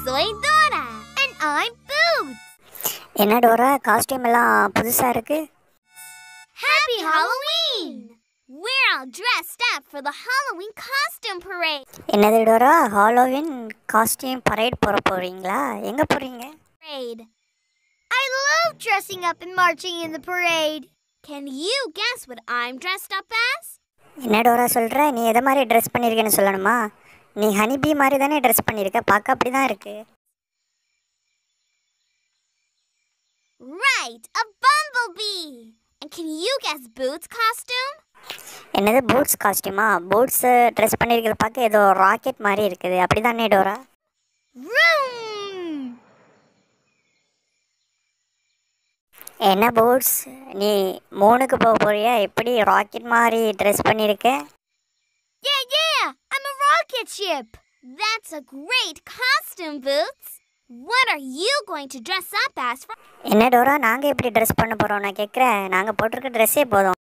soy Dora. And I'm Boots. என்ன Dora costume எல்லாம் புதுசா இருக்கு Happy Halloween! We're all dressed up for the Halloween costume parade. என்னது Dora Halloween costume parade போற போறீங்களா எங்க போறீங்க Parade. I love dressing up and marching in the parade. Can you guess what I'm dressed up as? என்ன Dora சொல்ற நீ எதை மாதிரி ட்ரெஸ் பண்ணியிருக்கேன்னு சொல்லணுமா நீ ஹனிபி மாதிரி தானே ட்ரெஸ் பண்ணியிருக்க பார்க்க அப்படி தான் இருக்கு Right, a bumblebee. And can you guess Boots' costume? என்னது பூட்ஸ் காஸ்டியூமா பூட்ஸ் ட்ரெஸ் பண்ணியிருக்கிறத பார்க்க ஏதோ ராக்கெட் மாதிரி இருக்குது அப்படி தானே டோரா Vroom! என்ன பூட்ஸ் நீ மூணுக்கு போக போறியா எப்படி ராக்கெட் மாதிரி ட்ரெஸ் பண்ணியிருக்க Yeah, yeah, I'm a rocket ship. That's a great costume, Boots. What are you going to dress up as for என்ன டோரா நாங்கள் எப்படி ட்ரெஸ் பண்ண போகிறோம் நான் கேட்குறேன் நாங்கள் போட்டிருக்க ட்ரெஸ்ஸே போதும்